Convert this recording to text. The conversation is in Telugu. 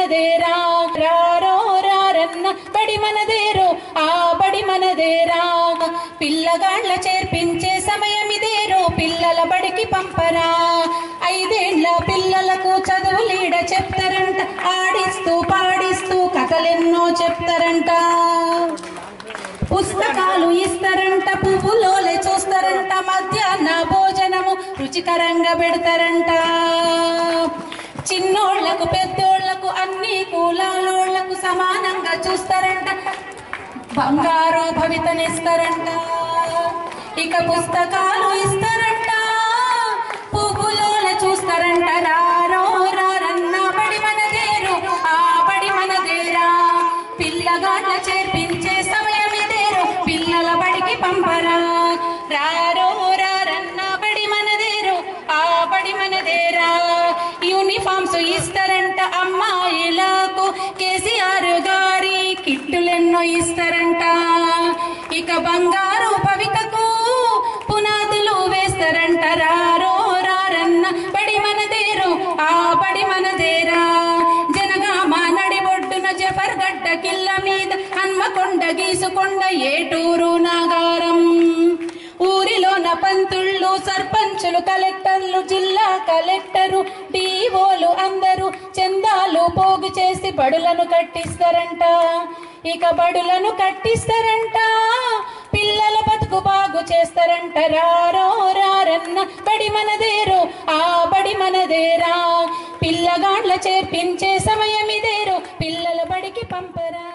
మనదేరా రారో రారన్న బడి మనదేరో ఆ బడి మనదేరా పిల్లగాళ్ళ చేర్పించే సమయం ఇదేరో పిల్లల బడికి పంపరా ఐదేండ్ల పిల్లలకు చదువులీడ చెప్తారంట ఆడిస్తూ పాడిస్తూ కథలెన్నో చెప్తారంట పుస్తకాలు ఇస్తారంట పువ్వులోలే చూస్తారంట మధ్యాహ్న భోజనము రుచికరంగా పెడతారంట చిన్నోళ్లకు పెద్దోళ్లకు అన్ని కులాలోళ్లకు సమానంగా చూస్తారంట బంగారు భవితనిస్తారంట ఇక పుస్తకాలు ఇస్తారంట పువ్వులోలే చూస్తారంట రారో రారన్న బడి మనదేరు ఆ బడి మనదేరా పిల్లగాళ్ళ చేర్పించే సమయం ఇదేరు పిల్లల బడికి పంపరా రారో రారన్న బడి మనదేరు ఆ బడి మనదేరా యూనిఫామ్స్ ఇస్తారంట అమ్మాయిలకు కేసీఆర్ గారి కిట్టులెన్నో ఇస్తారంట ఇక బంగారు పవితకు పునాదులు వేస్తారంట రారో రారన్న బడి మనదేరు ఆ బడి మనదేరా జనగామ నడి ఒడ్డున జఫర్ గడ్డ కిల్ల మీద హన్మకొండ గీసుకొండ ఏటూరు నాగారం ఊరిలోన పంతుళ్ళు సర్పంచులు కలెక్టర్లు జిల్లా కలెక్టరు డిఓలు అందరూ చందాలు పోగు చేసి బడులను కట్టిస్తారంట ఇక బడులను కట్టిస్తారంట పిల్లల బతుకు బాగు చేస్తారంట రారో రారన్న బడి మనదేరో ఆ బడి మనదేరా పిల్లగాండ్ల చేర్పించే సమయం ఇదేరో పిల్లల బడికి పంపరా